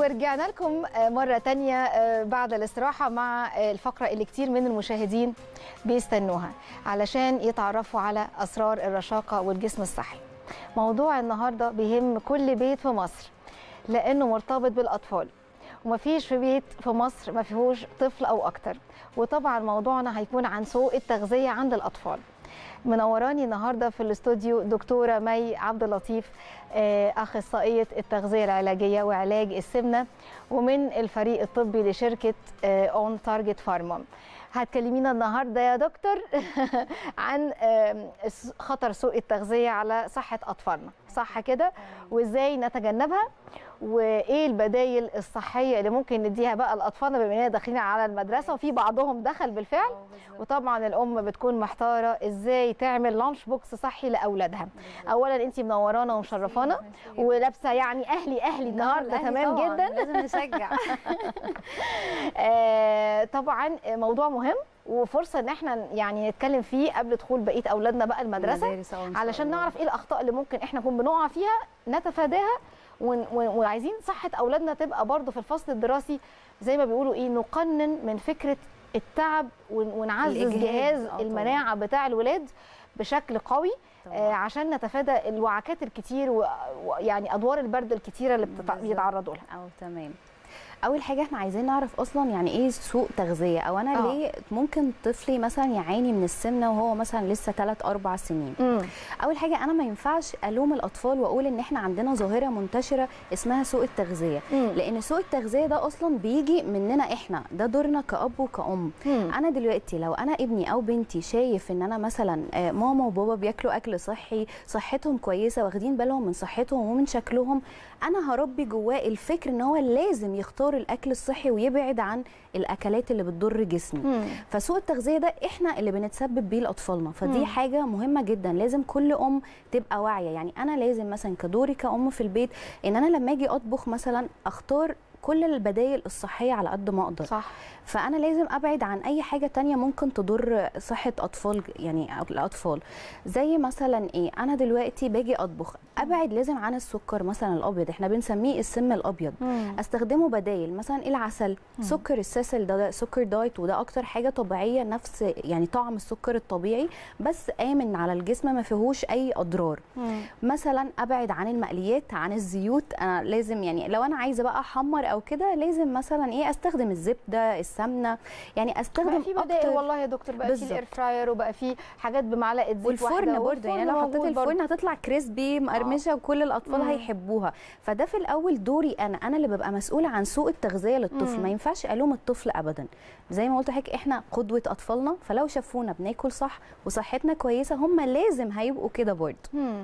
ورجعنا لكم مرة تانية بعد الاستراحة مع الفقرة اللي كتير من المشاهدين بيستنوها علشان يتعرفوا على أسرار الرشاقة والجسم الصحي موضوع النهاردة بيهم كل بيت في مصر لأنه مرتبط بالأطفال ومفيش في بيت في مصر ما فيهوش طفل أو أكتر وطبعا موضوعنا هيكون عن سوء التغذية عند الأطفال منوراني النهارده في الاستوديو دكتوره مي عبد اللطيف اخصائيه التغذيه العلاجيه وعلاج السمنه ومن الفريق الطبي لشركه اون تارجت فارما هتكلمينا النهارده يا دكتور عن خطر سوء التغذيه على صحه اطفالنا صح كده وازاي نتجنبها وايه البدايل الصحيه اللي ممكن نديها بقى لاطفالنا بما اننا داخلين على المدرسه وفي بعضهم دخل بالفعل وطبعا الام بتكون محتاره ازاي تعمل لانش بوكس صحي لاولادها اولا انت منورانا ومشرفانا ولابسه يعني اهلي اهلي النهارده تمام جدا لازم نشجع آه طبعا موضوع مهم وفرصه ان احنا يعني نتكلم فيه قبل دخول بقيه اولادنا بقى المدرسه علشان نعرف ايه الاخطاء اللي ممكن احنا نكون بنقع فيها نتفاداها وعايزين صحه اولادنا تبقى برضو في الفصل الدراسي زي ما بيقولوا ايه نقنن من فكره التعب ونعزز جهاز المناعه بتاع الولاد بشكل قوي آه عشان نتفادى الوعكات الكتير ويعني ادوار البرد الكتيره اللي بيتعرضوا لها. اه تمام. اول حاجه احنا عايزين نعرف اصلا يعني ايه سوء تغذيه او انا أوه. ليه ممكن طفلي مثلا يعاني من السمنه وهو مثلا لسه 3 4 سنين مم. اول حاجه انا ما ينفعش الوم الاطفال واقول ان احنا عندنا ظاهره منتشره اسمها سوء التغذيه مم. لان سوء التغذيه ده اصلا بيجي مننا احنا ده دورنا كاب وكأم مم. انا دلوقتي لو انا ابني او بنتي شايف ان انا مثلا ماما وبابا بياكلوا اكل صحي صحتهم كويسه واخدين بالهم من صحتهم ومن شكلهم انا هربي جواه الفكر ان هو لازم يختار الاكل الصحي ويبعد عن الاكلات اللي بتضر جسمه مم. فسوء التغذيه ده احنا اللي بنتسبب بيه لاطفالنا فدي مم. حاجه مهمه جدا لازم كل ام تبقى واعيه يعني انا لازم مثلا كدوري كأم في البيت ان انا لما اجي اطبخ مثلا اختار كل البدائل الصحيه على قد ما اقدر صح فانا لازم ابعد عن اي حاجه تانية ممكن تضر صحه اطفال يعني الاطفال زي مثلا ايه انا دلوقتي باجي اطبخ ابعد لازم عن السكر مثلا الابيض احنا بنسميه السم الابيض مم. استخدمه بدايل مثلا العسل مم. سكر الساسل ده, ده سكر دايت وده اكتر حاجه طبيعيه نفس يعني طعم السكر الطبيعي بس امن على الجسم ما فيهوش اي اضرار مم. مثلا ابعد عن المقليات عن الزيوت انا لازم يعني لو انا عايزه بقى احمر او كده لازم مثلا ايه استخدم الزبده السمنه يعني استخدم بقى في بدائل والله يا دكتور بقى في الاير فراير وبقى في حاجات بمعلقه زيت والفرن برضه يعني لو حطيت الفرن هتطلع كريسبي مقرمشه وكل الاطفال مم. هيحبوها فده في الاول دوري انا انا اللي ببقى مسؤوله عن سوء التغذيه للطفل مم. ما ينفعش الوم الطفل ابدا زي ما قلت لحضرتك احنا قدوه اطفالنا فلو شافونا بناكل صح وصحتنا كويسه هم لازم هيبقوا كده برضه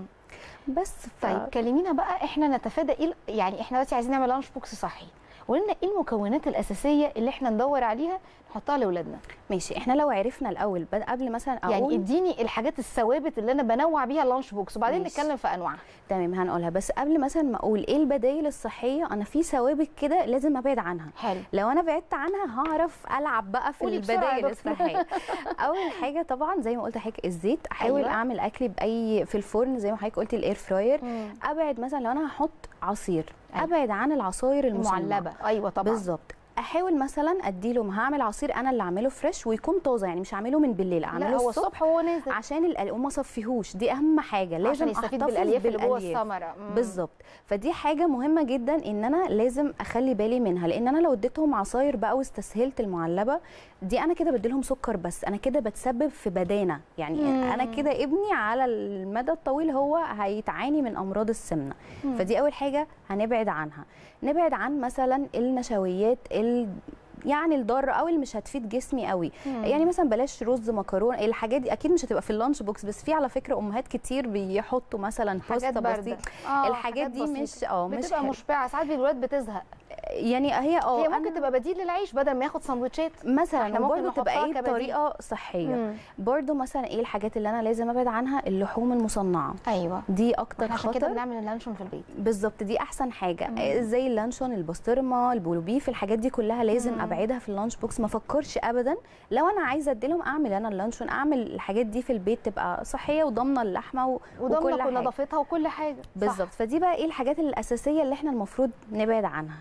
بس ف... طيب كلمينا بقى احنا نتفادى ايه يعني احنا دلوقتي عايزين نعمل لانش بوكس صحي قولنا ايه المكونات الاساسيه اللي احنا ندور عليها نحطها لاولادنا ماشي احنا لو عرفنا الاول قبل مثلا اقول يعني اديني الحاجات الثوابت اللي انا بنوع بيها اللانش بوكس وبعدين ماشي. نتكلم في انواعها تمام هنقولها بس قبل مثلا ما اقول ايه البدائل الصحيه انا في ثوابت كده لازم ابعد عنها حلو لو انا بعدت عنها هعرف العب بقى في البدائل الصحيه اول حاجه طبعا زي ما قلت لحضرتك الزيت احاول أيوة. اعمل اكلي باي في الفرن زي ما حضرتك قلتي الاير فراير مم. ابعد مثلا لو انا هحط عصير أيوة. ابعد عن العصاير المعلبه ايوه طبعا بالظبط احاول مثلا اديله هعمل عصير انا اللي اعمله فريش ويكون طازه يعني مش هعمله من بالليل اعمله هو الصبح وهو نازل عشان القلي وما صفيهوش دي اهم حاجه لازم عشان يستفيد بالالياف اللي جوه الثمره بالظبط فدي حاجه مهمه جدا ان انا لازم اخلي بالي منها لان انا لو اديتهم عصاير بقى واستسهلت المعلبه دي انا كده بديلهم سكر بس انا كده بتسبب في بدانه يعني مم. انا كده ابني على المدى الطويل هو هيتعاني من امراض السمنه مم. فدي اول حاجه هنبعد عنها نبعد عن مثلا النشويات ال يعني الضاره او اللي مش هتفيد جسمي قوي مم. يعني مثلا بلاش رز مكرونه الحاجات دي اكيد مش هتبقى في اللانش بوكس بس في على فكره امهات كتير بيحطوا مثلا باستا بسيط آه الحاجات دي بسيطة. مش اه مش بتبقى مشبعه ساعات الولاد بتزهق يعني هي اه هي ممكن تبقى بديل للعيش بدل ما ياخد سندوتشات مثلا برضه تبقى ايه بطريقه صحيه برضه مثلا ايه الحاجات اللي انا لازم ابعد عنها اللحوم المصنعه ايوه دي اكتر عشان خطر كده بنعمل اللانشون في البيت بالظبط دي احسن حاجه مم. زي اللانشون البسطرمه البولوبيف الحاجات دي كلها لازم مم. ابعدها في اللانش بوكس ما افكرش ابدا لو انا عايزه اديلهم اعمل انا اللانشون اعمل الحاجات دي في البيت تبقى صحيه وضامنه اللحمه و... وضامنه نظافتها وكل حاجه بالظبط فدي بقى ايه الحاجات الاساسيه اللي احنا المفروض نبعد عنها كويس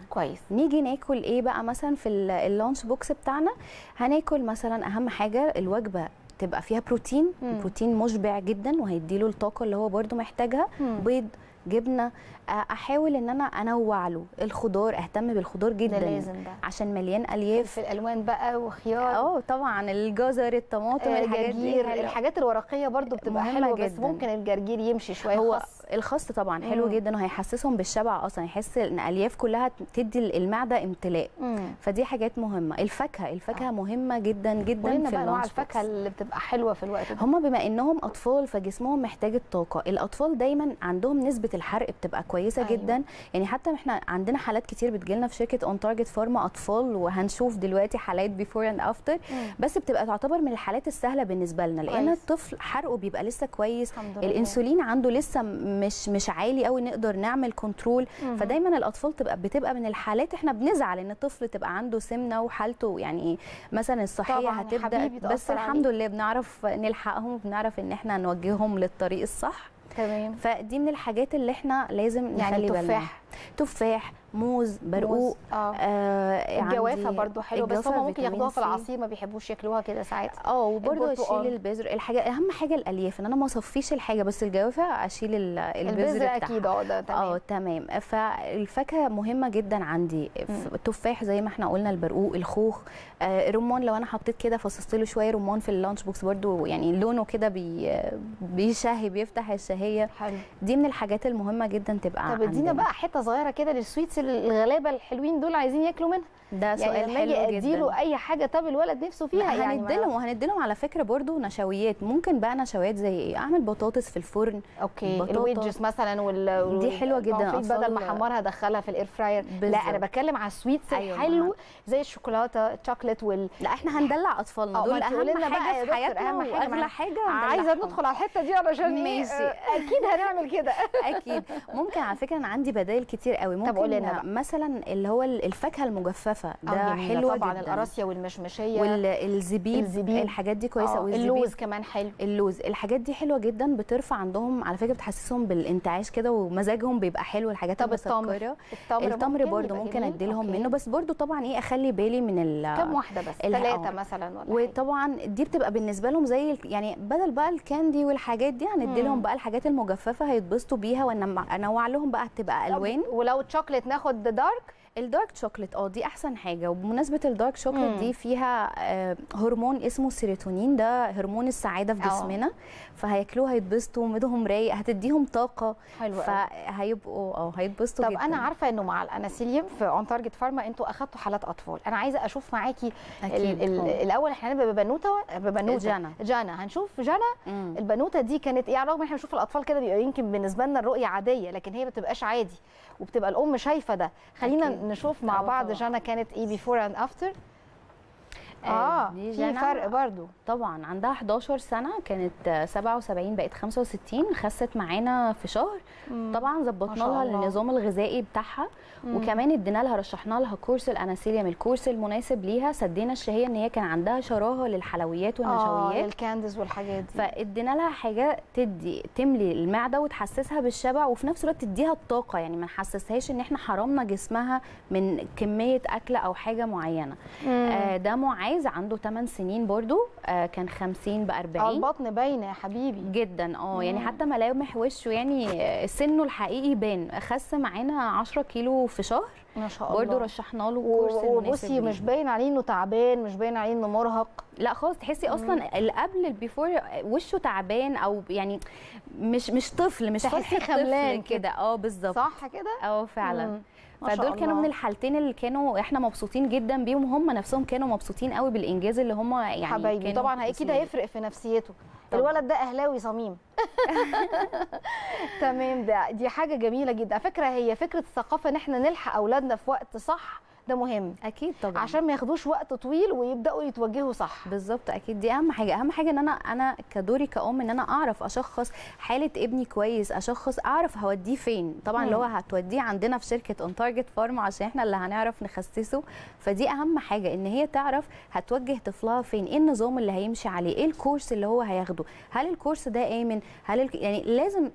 نيجي ناكل ايه بقى مثلا في ال- اللانش بوكس بتاعنا هناكل مثلا اهم حاجه الوجبه تبقى فيها بروتين مم. بروتين مشبع جدا وهيديله الطاقه اللي هو برده محتاجها مم. بيض جبنه آه، احاول ان انا انوع له الخضار اهتم بالخضار ده جدا لازم ده عشان مليان الياف في الالوان بقى وخيار اه طبعا الجزر الطماطم آه، الحاجات دي جرجير حلوة. الحاجات الورقيه برضو بتبقى مهمة حلوه بس جداً. ممكن الجرجير يمشي شويه هو خس. الخس طبعا حلو مم. جدا وهيحسسهم بالشبع اصلا يحس ان الالياف كلها تدي المعده امتلاء مم. فدي حاجات مهمه الفاكهه الفاكهه مهمه جدا جدا قولنا في بقى انواع اللانش الفاكهه اللي بتبقى حلوه في الوقت ده هم بما انهم اطفال فجسمهم محتاج الطاقه الاطفال دايما عندهم نسبه الحرق بتبقى كويسه أيوة. أيوة. جدا يعني حتى احنا عندنا حالات كتير بتجيلنا في شركه اون تارجت فارما اطفال وهنشوف دلوقتي حالات بيفور اند افتر بس بتبقى تعتبر من الحالات السهله بالنسبه لنا لان كويس. الطفل حرقه بيبقى لسه كويس الحمد لله. الانسولين عنده لسه مش مش عالي قوي نقدر نعمل كنترول مم. فدايما الاطفال تبقى بتبقى من الحالات احنا بنزعل ان الطفل تبقى عنده سمنه وحالته يعني مثلا الصحيه طبعاً، هتبدا حبيبي بس تأثر الحمد عليه. لله بنعرف نلحقهم وبنعرف ان احنا نوجههم للطريق الصح تمام فدي من الحاجات اللي احنا لازم يعني نخلي بالنا تفاح تفاح موز برقوق موز. اه آه الجوافه عندي برضو حلوه بس الجوافة هم ممكن ياخدوها في فيتامين سي. العصير ما بيحبوش ياكلوها كده ساعات اه وبرضه البرتقال. اشيل البذر الحاجه اهم حاجه الالياف ان انا ما اصفيش الحاجه بس الجوافه اشيل ال- البذر البذر بتاعها. اكيد اه ده اه تمام تمام فالفاكهه مهمه جدا عندي ف- التفاح زي ما احنا قلنا البرقوق الخوخ آه الرمان لو انا حطيت كده فصصت له شويه رمان في اللانش بوكس برضو يعني لونه كده بي بيشهي بيفتح الشهيه حلو دي من الحاجات المهمه جدا تبقى طب ادينا عندنا. بقى حته صغيره كده للسويتس الغلابه الحلوين دول عايزين ياكلوا منها ده سؤال يعني لما حلو اجي جدا اديله اي حاجه طب الولد نفسه فيها لا يعني ما- هنديلهم وهنديلهم على فكره برضو نشويات ممكن بقى نشويات زي ايه اعمل بطاطس في الفرن اوكي بطاطا. الويدجز مثلا وال دي حلوة جدا، البانفيت بدل ما أطفال- احمرها ادخلها في الاير فراير لا بالظبط. انا بتكلم على السويتس أيوة، الحلو ما- زي الشوكولاته الشوكليت وال لا احنا هندلع اطفالنا اه، دول ما انت قولي اهم لنا بقى يا حاجه في دكتور، حياتنا أهم حاجة واغلى معانا. حاجه عايزه هندلعهم. ندخل على الحته دي علشان ايه ماشي. اه، اكيد هنعمل كده اكيد ممكن على فكره انا عندي بدائل كتير قوي ممكن قولي لنا بقى. مثلا اللي هو الفاكهه المجففه ده اه، جميلة. حلوه طبعا جدا القراصيه والمشمشيه والزبيب الزبيب. الحاجات دي كويسه اه، والزبيب اللوز كمان حلو اللوز الحاجات دي حلوه جدا بترفع عندهم على فكره بتحسسهم بالانتعاش كده ومزاجهم بيبقى حلو الحاجات طب التمر المسكره التمر التمر برضو يبقى ممكن جميل. اديلهم اوكي. منه بس برضو طبعا ايه اخلي بالي من ال كم واحده بس ال- ثلاثه اه. مثلا ولا حاجة. وطبعا دي بتبقى بالنسبه لهم زي ال- يعني بدل بقى الكاندي والحاجات دي هندي مم. لهم بقى الحاجات المجففه هيتبسطوا بيها وانوع لهم بقى هتبقى الوان ولو الشوكليت ناخد دارك الدارك شوكليت اه دي احسن حاجه وبمناسبه الدارك شوكليت مم. دي فيها آه، هرمون اسمه السيروتونين ده هرمون السعاده في اه. جسمنا فهياكلوه هيتبسطوا مودهم رايق هتديهم طاقه حلو قوي. فهيبقوا اه هيتبسطوا طب جدا انا عارفه انه مع الاناسيليوم في اون تارجت فارما انتوا اخدتوا حالات اطفال انا عايزه اشوف معاكي أكيد، ال ال اه. الاول احنا هنبقى ببنوته ببنوته جانا. جانا هنشوف جانا مم. البنوته دي كانت يعني رغم ان احنا بنشوف الاطفال كده بيبقى يمكن بالنسبه لنا الرؤيه عاديه لكن هي ما بتبقاش عادي وبتبقى الام شايفه ده خلينا أكيد. نشوف مع اه بعض طبعا. جانا كانت ايه بيفور اند افتر آه، اه دي في جانا فرق برضو طبعا عندها 11 سنه كانت آه، 77 بقت 65 خست معانا في شهر طبعا ما ظبطنا شاء لها الله. النظام الغذائي بتاعها مم. وكمان ادينا لها رشحنا لها كورس الاناسيليوم الكورس المناسب ليها سدينا الشهيه ان هي كان عندها شراهه للحلويات اه والنشويات الكانديز والحاجات دي فادينا لها حاجه تدي تملي المعده وتحسسها بالشبع وفي نفس الوقت تديها الطاقه يعني ما نحسسهاش ان احنا حرمنا جسمها من كميه اكل او حاجه معينه آه ده معاذ عنده 8 سنين برضو آه كان 50 ب اه 40 البطن باينه يا حبيبي جدا اه يعني مم. حتى ملامح وشه يعني آه، سنه الحقيقي بان خس معانا 10 كيلو في شهر ما شاء الله برضو رشحنا له و- كورس المناسب وبصي ليه. مش باين عليه انه تعبان مش باين عليه انه مرهق لا خالص تحسي اصلا اللي قبل البيفور وشه تعبان او يعني مش مش طفل مش تحسيه فصل خملان طفل كده اه بالظبط صح كده اه فعلا مم. ما شاء فدول كانوا الله. من الحالتين اللي كانوا احنا مبسوطين جدا بيهم هم نفسهم كانوا مبسوطين قوي بالانجاز اللي هم يعني حبايبي كانوا طبعا اكيد وصلوا له. هيفرق في نفسيته طبعاً. الولد ده اهلاوي صميم تمام ده دي حاجه جميله جدا على فكره هي فكره الثقافه ان احنا نلحق اولادنا في وقت صح ده مهم اكيد طبعا عشان ما ياخدوش وقت طويل ويبداوا يتوجهوا صح بالظبط اكيد دي اهم حاجه اهم حاجه ان انا انا كدوري كأم ان انا اعرف اشخص حاله ابني كويس اشخص اعرف هوديه فين طبعا اللي هو هتوديه عندنا في شركه اون تارجت فارما عشان احنا اللي هنعرف نخسسه فدي اهم حاجه ان هي تعرف هتوجه طفلها فين ايه النظام اللي هيمشي عليه ايه الكورس اللي هو هياخده هل الكورس ده امن هل الك... يعني لازم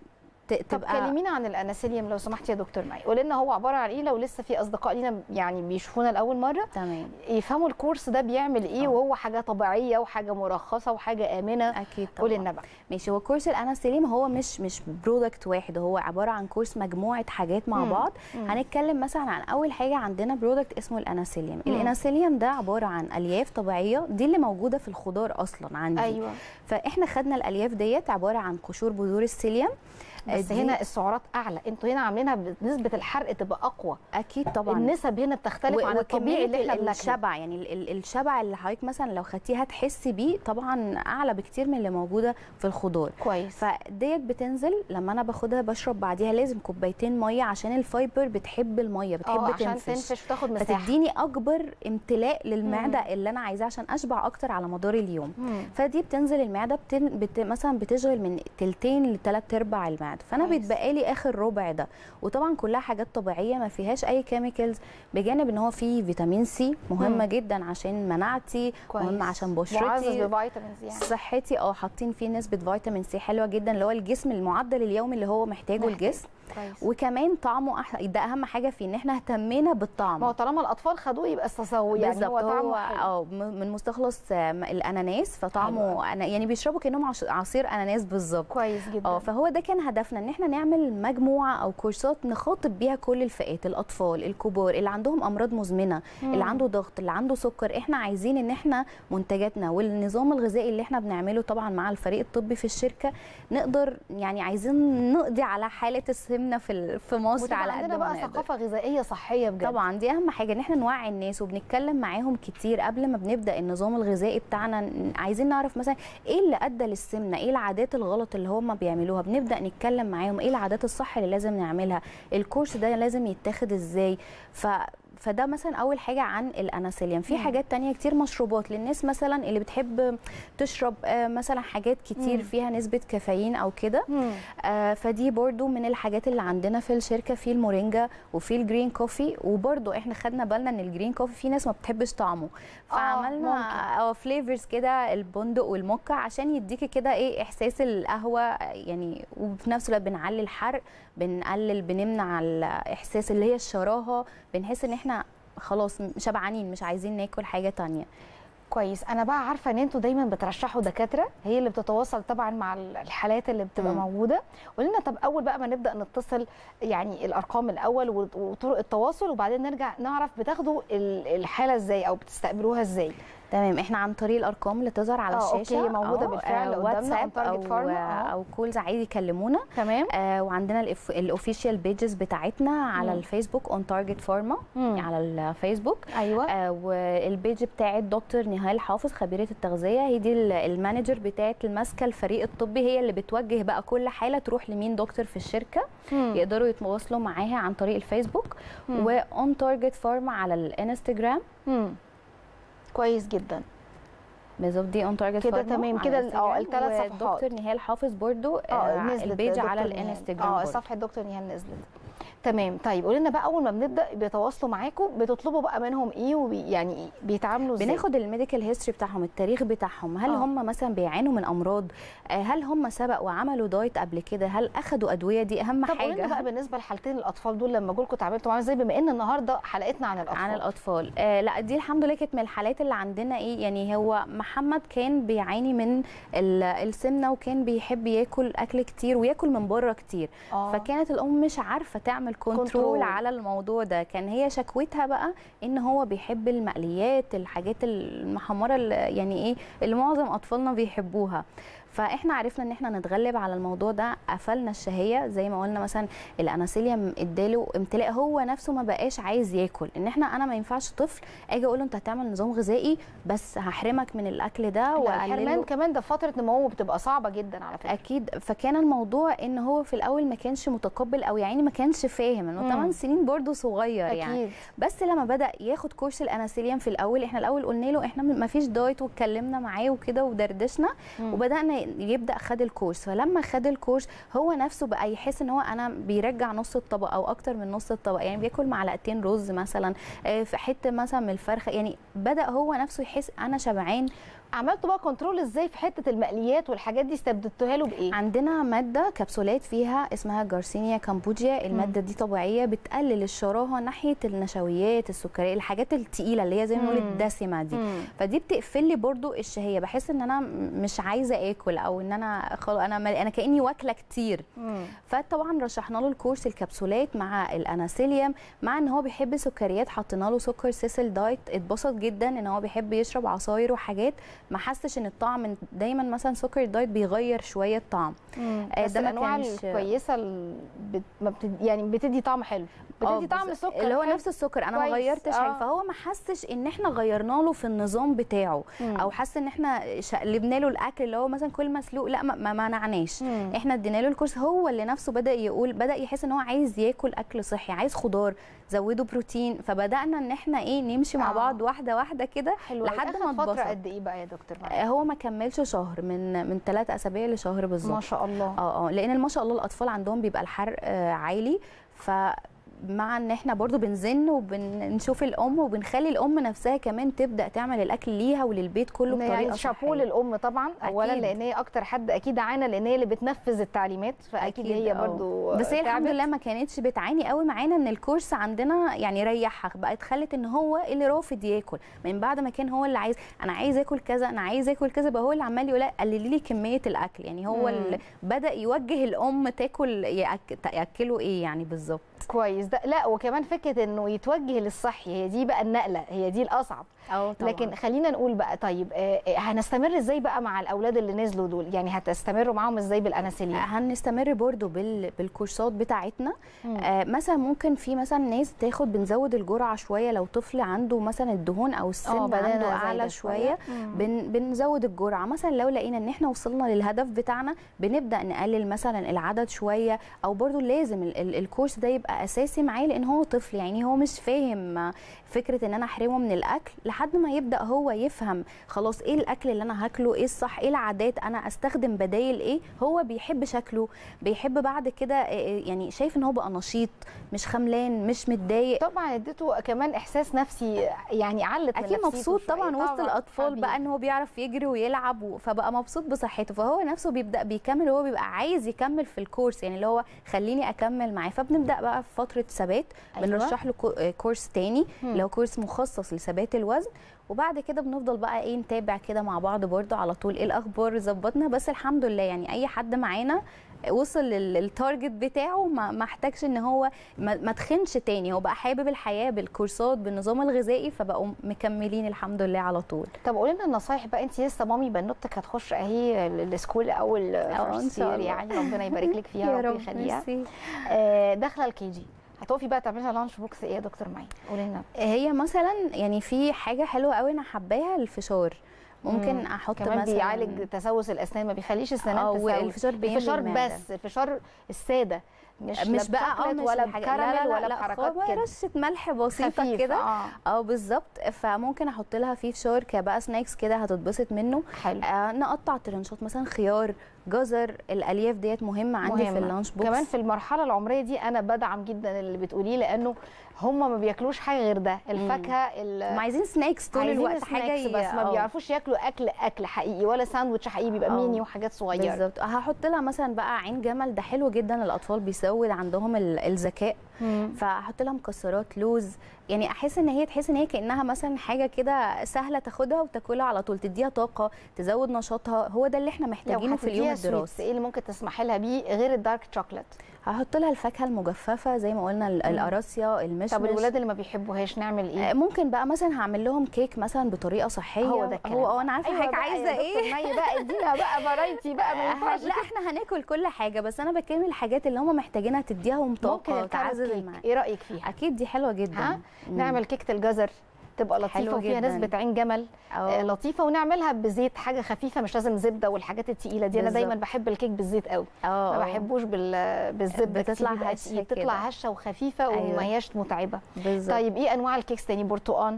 طب كلمينا عن الاناسيليوم لو سمحتي يا دكتور معي قولي لنا هو عباره عن ايه لو لسه في اصدقاء لينا يعني بيشوفونا لاول مره تمام يفهموا الكورس ده بيعمل ايه آه. وهو حاجه طبيعيه وحاجه مرخصه وحاجه امنه اكيد طبعا قولي لنا بقى ماشي هو كورس الاناسيليم هو مش مش برودكت واحد هو عباره عن كورس مجموعه حاجات مع مم. بعض مم. هنتكلم مثلا عن اول حاجه عندنا برودكت اسمه الاناسيليم مم. الاناسيليم ده عباره عن الياف طبيعيه دي اللي موجوده في الخضار اصلا عندي ايوه فاحنا خدنا الالياف ديت عباره عن قشور بذور السيليوم بس دي- هنا السعرات اعلى انتوا هنا عاملينها بنسبه الحرق تبقى اقوى اكيد طبعا النسب هنا بتختلف عن الطبيعي اللي احنا ال- بناكله الشبع يعني ال- ال- الشبع اللي حضرتك مثلا لو خدتيه هتحسي بيه طبعا اعلى بكتير من اللي موجوده في الخضار كويس فديت بتنزل لما انا باخدها بشرب بعديها لازم كوبايتين ميه عشان الفايبر بتحب الميه بتحب اه عشان تنفش تنفش وتاخد مساحه فتديني اكبر امتلاء للمعده اللي انا عايزاه عشان اشبع اكتر على مدار اليوم مم. فدي بتنزل المعده بتن... بت... مثلا بتشغل من تلتين لثلاث ارباع المعده فانا كويس. بيتبقى لي اخر ربع ده وطبعا كلها حاجات طبيعيه ما فيهاش اي كيميكالز بجانب ان هو فيه فيتامين سي مهمه مم. جدا عشان مناعتي كويس مهمه عشان معزز بشرتي بفيتامينز يعني صحتي اه حاطين فيه نسبه فيتامين سي حلوه جدا اللي هو الجسم المعدل اليومي اللي هو محتاجه محتاج. الجسم كويس وكمان طعمه أح... ده اهم حاجه فيه ان احنا اهتمينا بالطعم ما هو طالما الاطفال خدوه يبقى استسووا يعني بالظبط هو هو طعمه حلو. اه م- من مستخلص آه، م- الاناناس حلو فطعمه أنا يعني بيشربوا كانهم عش- عصير اناناس بالظبط كويس جدا اه فهو ده كان هدفنا ان احنا نعمل مجموعه او كورسات نخاطب بيها كل الفئات الاطفال الكبار اللي عندهم امراض مزمنه مم. اللي عنده ضغط اللي عنده سكر احنا عايزين ان احنا منتجاتنا والنظام الغذائي اللي احنا بنعمله طبعا مع الفريق الطبي في الشركه نقدر يعني عايزين نقضي على حاله السمنه في ال- في مصر وتبقى على قد عندنا ما بقى نقدر ثقافه غذائيه صحيه بجد طبعا دي اهم حاجه ان احنا نوعي الناس وبنتكلم معاهم كتير قبل ما بنبدا النظام الغذائي بتاعنا ن- عايزين نعرف مثلا ايه اللي ادى للسمنه ايه العادات الغلط اللي هم بيعملوها بنبدا نتكلم معاهم ايه العادات الصح اللي لازم نعملها الكورس ده لازم يتاخد ازاي ف فده مثلا اول حاجه عن الاناسيليوم في مم. حاجات تانية كتير مشروبات للناس مثلا اللي بتحب تشرب آه، مثلا حاجات كتير مم. فيها نسبه كافيين او كده مم. آه، فدي برضو من الحاجات اللي عندنا في الشركه في المورينجا وفي الجرين كوفي وبرضو احنا خدنا بالنا ان الجرين كوفي في ناس ما بتحبش طعمه فعملنا ممكن. اه فليفرز كده البندق والموكا عشان يديكي كده ايه احساس القهوه يعني وفي نفس الوقت بنعلي الحرق بنقلل بنمنع الاحساس اللي هي الشراهه بنحس ان احنا خلاص شبعانين مش عايزين ناكل حاجه تانية كويس انا بقى عارفه ان انتوا دايما بترشحوا دكاتره هي اللي بتتواصل طبعا مع الحالات اللي بتبقى مم. موجوده قولي لنا طب اول بقى ما نبدا نتصل يعني الارقام الاول وط- وطرق التواصل وبعدين نرجع نعرف بتاخدوا ال- الحاله ازاي او بتستقبلوها ازاي تمام احنا عن طريق الارقام اللي تظهر على آه، الشاشه أوكي، موجودة آه، بالفعل آه، قدامنا واتساب on Target او Pharma، آه. او كولز عادي يكلمونا تمام آه وعندنا الاوفيشال بيجز بتاعتنا على مم. الفيسبوك اون تارجت فارما مم. على الفيسبوك ايوه آه والبيج بتاعت دكتور نهال حافظ خبيره التغذيه هي دي ال- المانجر بتاعت الماسكه الفريق الطبي هي اللي بتوجه بقى كل حاله تروح لمين دكتور في الشركه مم. يقدروا يتواصلوا معاها عن طريق الفيسبوك مم. واون تارجت فارما على الانستجرام مم. كويس جدا بالظبط دي اون تارجت كده تمام، كده ال- اه التلات صفحات. دكتور نهال حافظ برضو اه آه نزلت البيج دكتور على نهال. الانستجرام اه برضو. صفحه دكتور نهال نزلت تمام طيب قولي لنا بقى اول ما بنبدا بيتواصلوا معاكم بتطلبوا بقى منهم ايه وبي يعني بيتعاملوا ازاي بناخد الميديكال هيستوري بتاعهم التاريخ بتاعهم هل آه. هم مثلا بيعانوا من امراض آه، هل هم سبق وعملوا دايت قبل كده هل اخدوا ادويه دي اهم طب قولي لنا حاجه بقى بالنسبه لحالتين الاطفال دول لما جولكم اتعاملتوا معاهم ازاي بما ان النهارده حلقتنا عن الاطفال عن الاطفال آه لا دي الحمد لله كانت من الحالات اللي عندنا ايه يعني هو محمد كان بيعاني من ال- السمنه وكان بيحب ياكل اكل كتير وياكل من بره كتير آه. فكانت الام مش عارفه تعمل كنترول كنترول. على الموضوع ده كان هي شكوتها بقى ان هو بيحب المقليات الحاجات المحمره اللي يعني ايه اللي معظم اطفالنا بيحبوها فاحنا عرفنا ان احنا نتغلب على الموضوع ده قفلنا الشهيه زي ما قلنا مثلا الاناسيليا اداله امتلاء هو نفسه ما بقاش عايز ياكل ان احنا انا ما ينفعش طفل اجي اقول له انت هتعمل نظام غذائي بس هحرمك من الاكل ده لا، واقلله الحرمان كمان ده فتره نمو بتبقى صعبه جدا على فكره اكيد فكان الموضوع ان هو في الاول ما كانش متقبل او يعني ما كانش فاهم انه مم. 8 سنين برضه صغير يعني اكيد بس لما بدا ياخد كورس الاناسيليم في الاول احنا الاول قلنا له احنا ما فيش دايت واتكلمنا معاه وكده ودردشنا مم. وبدانا يبدا خد الكورس فلما خد الكورس هو نفسه بقى يحس ان هو انا بيرجع نص الطبق او اكتر من نص الطبق يعني بياكل معلقتين رز مثلا آه، في حته مثلا من الفرخه يعني بدا هو نفسه يحس انا شبعان عملتوا بقى كنترول ازاي في حته المقليات والحاجات دي استبدلتوها له بايه عندنا ماده كبسولات فيها اسمها جارسينيا كامبوجيا الماده دي طبيعيه بتقلل الشراهه ناحيه النشويات السكريه الحاجات التقيله اللي هي زي ما بنقول مم. الدسمه دي مم. فدي بتقفل لي برضو الشهيه بحس ان انا م- مش عايزه اكل او ان انا خلاص انا مل- انا كاني واكله كتير مم. فطبعا رشحنا له الكورس الكبسولات مع الاناسيليوم مع ان هو بيحب سكريات حطينا له سكر سيسل دايت اتبسط جدا ان هو بيحب يشرب عصاير وحاجات ما حسش ان الطعم دايما مثلا سكر الدايت بيغير شويه الطعم مم. آه، بس ده ما الانواع كانش- الكويسه ال- بت... ما بتد... يعني بتدي طعم حلو آه، بتدي طعم بس- سكر اللي هو حلو. نفس السكر انا ما كويس، غيرتش حاجه آه. فهو ما حسش ان احنا غيرنا له في النظام بتاعه مم. او حس ان احنا شقلبنا له الاكل اللي هو مثلا كل مسلوق لا ما- ما منعناش مم. احنا ادينا له الكورس هو اللي نفسه بدا يقول بدا يحس ان هو عايز ياكل اكل صحي عايز خضار زودوا بروتين فبدانا ان احنا ايه نمشي مع آه. بعض واحده واحده كده حلو لحد أوي. ما أخد فتره اتبسط قد ايه بقى يا دكتور معاذ؟ آه، هو ما كملش شهر من من ثلاث اسابيع لشهر ما بالظبط شاء الله اه اه لان ما شاء الله الاطفال عندهم بيبقى الحرق آه، عالي ف مع ان احنا برضو بنزن وبنشوف الام وبنخلي الام نفسها كمان تبدا تعمل الاكل ليها وللبيت كله إن بطريقه يعني شابوه صحيه للام طبعا اولا أكيد. لان هي اكتر حد اكيد عانى لان هي اللي بتنفذ التعليمات فاكيد أكيد، هي آه. برضو بس هي الحمد تعبت. لله ما كانتش بتعاني قوي معانا ان الكورس عندنا يعني ريحها بقت خلت ان هو اللي رافض ياكل من بعد ما كان هو اللي عايز انا عايز اكل كذا انا عايز اكل كذا بقى هو اللي عمال يقول لا قللي لي كميه الاكل يعني هو مم. اللي بدا يوجه الام تاكل يأك- تاكله ايه يعني بالظبط كويس ده لا وكمان فكره انه يتوجه للصحي هي دي بقى النقله هي دي الاصعب اه لكن خلينا نقول بقى طيب آه، آه، هنستمر ازاي بقى مع الاولاد اللي نزلوا دول يعني هتستمروا معاهم ازاي بالاناسيليا هنستمر برضو بال... بالكورسات بتاعتنا مم. آه مثلا ممكن في مثلا ناس تاخد بنزود الجرعه شويه لو طفل عنده مثلا الدهون او السن بدأنا عنده زايدة اعلى شويه مم. بن بنزود الجرعه مثلا لو لقينا ان احنا وصلنا للهدف بتاعنا بنبدا نقلل مثلا العدد شويه او برضو لازم ال ال الكورس ده يبقى اساسي معاه لان هو طفل يعني هو مش فاهم فكره ان انا احرمه من الاكل لحد ما يبدا هو يفهم خلاص ايه الاكل اللي انا هاكله ايه الصح ايه العادات انا استخدم بدايل ايه هو بيحب شكله بيحب بعد كده آه، يعني شايف ان هو بقى نشيط مش خملان مش متضايق طبعا اديته كمان احساس نفسي يعني علت من اكيد نفسيته مبسوط شوية. طبعا وسط الاطفال حبيبي. بقى ان هو بيعرف يجري ويلعب و- فبقى مبسوط بصحته فهو نفسه بيبدا بيكمل وهو بيبقى عايز يكمل في الكورس يعني اللي هو خليني اكمل معاه فبنبدا بقى في فتره ثبات أيوة. بنرشح له كو- آه، كورس تاني مم. اللي هو كورس مخصص لثبات الوزن وبعد كده بنفضل بقى ايه نتابع كده مع بعض برضو على طول ايه الاخبار ظبطنا بس الحمد لله يعني اي حد معانا وصل لل- للتارجت بتاعه ما ما احتاجش ان هو ما ما تخنش تاني هو بقى حابب الحياه بالكورسات بالنظام الغذائي فبقوا مكملين الحمد لله على طول طب قولي لنا النصايح بقى انت لسه مامي بنوتك هتخش اهي ال- السكول اول اه، إن first شاء year الله. يعني ربنا يبارك لك فيها ربنا يخليها ميرسي. آه، داخله الكي جي هتقفي بقى تعملي لها لانش بوكس ايه يا دكتور معي قولي لنا هي مثلا يعني في حاجه حلوه قوي انا حباها الفشار ممكن مم. احط كمان مثلا بيعالج تسوس الاسنان ما بيخليش السنان اه تسوس والفشار بيملي الفشار المعدة. بس الفشار الساده مش مش بقى اه بشوكليت مش ولا بحاجة- بكراميل لا لا ولا لا بحركات خالص، كده رشه ملح بسيطه خفيف كده اه اه بالظبط فممكن احط لها فيه فشار كبقى سناكس كده هتتبسط منه حلو آه نقطع ترنشات مثلا خيار جزر الالياف ديت مهمه عندي مهمة. في اللانش بوكس كمان في المرحله العمريه دي انا بدعم جدا اللي بتقوليه لانه هم ما بياكلوش حاجه غير ده الفاكهه ال- هم عايزين سناكس طول عايزين الوقت حاجه سناكس بس ما آه. بيعرفوش ياكلوا اكل اكل حقيقي ولا ساندوتش حقيقي بيبقى آه. ميني وحاجات صغيره بالظبط هحط لها مثلا بقى عين جمل ده حلو جدا الاطفال بيزود عندهم ال- الذكاء مم. فاحط لها مكسرات لوز يعني احس ان هي تحس ان هي كانها مثلا حاجه كده سهله تاخدها وتاكلها على طول تديها طاقه تزود نشاطها هو ده اللي احنا لو محتاجينه في اليوم هتديها الدراسي sweets، ايه اللي ممكن تسمحي لها بيه غير الدارك شوكليت هحط لها الفاكهه المجففه زي ما قلنا ال- القراصيه المشمش طب الولاد اللي ما بيحبوهاش نعمل ايه آه، ممكن بقى مثلا هعمل لهم كيك مثلا بطريقه صحيه هو ده الكلام هو اه انا عارفه أيوة حضرتك بقى عايزه يا ايه دكتور مي بقى ادينا بقى فرايتي بقى ما ينفعش لا احنا هناكل كل حاجه بس انا بكلم الحاجات اللي هم محتاجينها تديهم ممكن طاقه الكارت وتعزز كيك المعده ايه رايك فيها اكيد دي حلوه جدا ها مم. نعمل كيكه الجزر تبقى لطيفه حلو وفيها جدا. نسبه عين جمل آه، اه لطيفه ونعملها بزيت حاجه خفيفه مش لازم زبده والحاجات التقيله دي انا دايما بالظبط. بحب الكيك بالزيت قوي اه ما آه. بحبوش بال... بالزبده بتطلع كتير، بيبقى هشة تقيل. كده. بتطلع هشه وخفيفه أيوة. وما هياش متعبه بالظبط طيب ايه انواع الكيكس تاني برتقان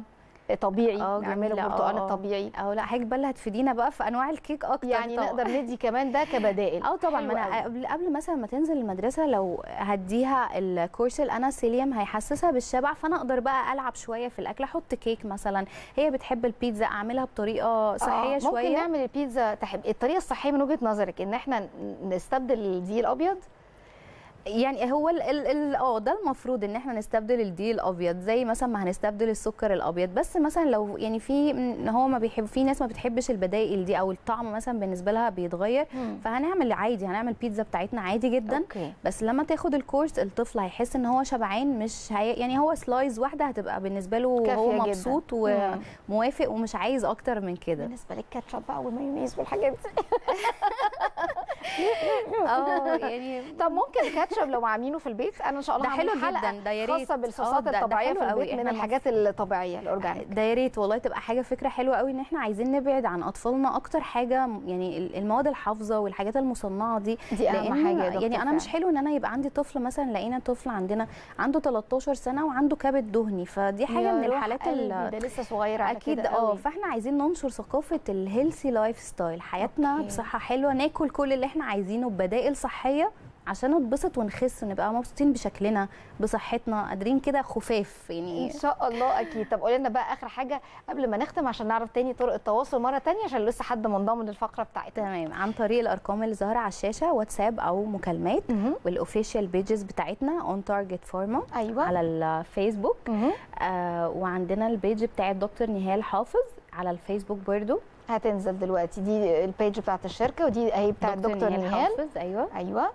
طبيعي آه، نعمله جميلة. برتقال آه، آه. الطبيعي او لا حضرتك بقى اللي هتفيدينا بقى في انواع الكيك اكتر يعني طبعاً. نقدر ندي كمان ده كبدائل اه طبعا ما حلو انا قوي. قبل قبل مثلا ما تنزل المدرسه لو هديها الكورس الاناسيليوم هيحسسها بالشبع فانا اقدر بقى العب شويه في الاكل احط كيك مثلا هي بتحب البيتزا اعملها بطريقه صحيه آه، شويه ممكن نعمل البيتزا تحب الطريقه الصحيه من وجهه نظرك ان احنا نستبدل الدقيق الابيض يعني هو ال- ال- ال- اه ده المفروض ان احنا نستبدل الدقيق الابيض زي مثلا ما هنستبدل السكر الابيض بس مثلا لو يعني في ان هو ما بيحب في ناس ما بتحبش البدائل دي او الطعم مثلا بالنسبه لها بيتغير فهنعمل عادي هنعمل بيتزا بتاعتنا عادي جدا اوكي بس لما تاخد الكورس الطفل هيحس ان هو شبعان مش هي يعني هو سلايز واحده هتبقى بالنسبه له كافية هو جداً. مبسوط مم. وموافق ومش عايز اكتر من كده بالنسبه للكاتشب بقى والمايونيز والحاجات دي اه يعني طب ممكن الكاتشب لو عاملينه في البيت انا ان شاء الله ده حلو هعمل حلقة جدا، ده يا ريت. خاصه آه، بالصوصات ده- ده الطبيعيه حلو في قوي. البيت من إحنا الحاجات الطبيعيه الاورجانيك ده يا ريت والله تبقى حاجه فكره حلوه قوي ان احنا عايزين نبعد عن اطفالنا اكتر حاجه م- يعني ال- المواد الحافظه والحاجات المصنعه دي دي اهم لأن حاجه يا دكتور يعني انا فعلا. مش حلو ان انا يبقى عندي طفل مثلا لقينا طفل عندنا عنده 13 سنه وعنده كبد دهني فدي حاجه يا من روح الحالات قلبي، ال- ده لسه صغير على اكيد كده اه قوي. فاحنا عايزين ننشر ثقافه الهيلثي لايف ستايل حياتنا أوكي. بصحه حلوه ناكل كل اللي احنا عايزينه ببدائل صحيه عشان نتبسط ونخس نبقى مبسوطين بشكلنا بصحتنا قادرين كده خفاف يعني ان شاء الله اكيد طب قولي لنا بقى اخر حاجه قبل ما نختم عشان نعرف تاني طرق التواصل مره تانية عشان لسه حد منضم للفقره بتاعتنا تمام عن طريق الارقام اللي ظاهره على الشاشه واتساب او مكالمات مهم. والاوفيشال بيجز بتاعتنا اون تارجت فارما ايوه على الفيسبوك مهم. آه وعندنا البيج بتاعت دكتور نهال حافظ على الفيسبوك برضو هتنزل دلوقتي دي البيج بتاعت الشركه ودي اهي بتاعت دكتور نهال حافظ ايوه ايوه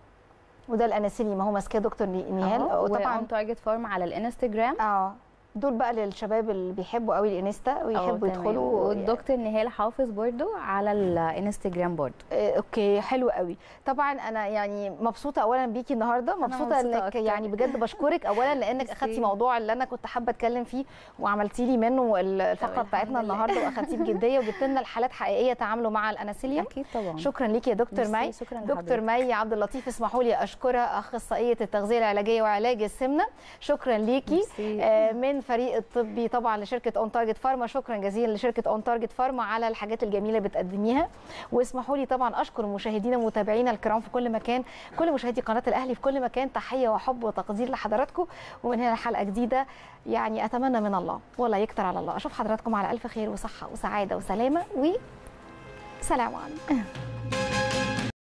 وده الاناسيلي ما هو ماسكاه دكتور نهال وطبعا وطبعا اون تارجت فارما على الانستجرام اه دول بقى للشباب اللي بيحبوا قوي الانستا ويحبوا يدخلوا والدكتور نهال حافظ برضو على الانستجرام برضو آه، اوكي حلو قوي طبعا انا يعني مبسوطه اولا بيكي النهارده مبسوطه مبسوطة انك أكتر. يعني بجد بشكرك اولا لانك ميرسي. اخدتي موضوع اللي انا كنت حابه اتكلم فيه وعملتي لي منه ال- الفقره الحمد بتاعتنا لله. النهارده واخدتيه بجديه وجبت لنا الحالات حقيقيه تعاملوا مع الاناسيليوم اكيد طبعا شكرا ليكي يا دكتور ميرسي، مي شكرا دكتور لحضرتك. مي عبد اللطيف اسمحوا لي اشكرها اخصائيه التغذيه العلاجيه وعلاج السمنه شكرا ليكي ميرسي. آه، من فريق الطبي طبعا لشركه اون تارجت فارما شكرا جزيلا لشركه اون تارجت فارما على الحاجات الجميله اللي بتقدميها واسمحوا لي طبعا اشكر مشاهدينا ومتابعينا الكرام في كل مكان كل مشاهدي قناه الاهلي في كل مكان تحيه وحب وتقدير لحضراتكم ومن هنا حلقه جديده يعني اتمنى من الله ولا يكتر على الله اشوف حضراتكم على الف خير وصحه وسعاده وسلامه وسلام عليكم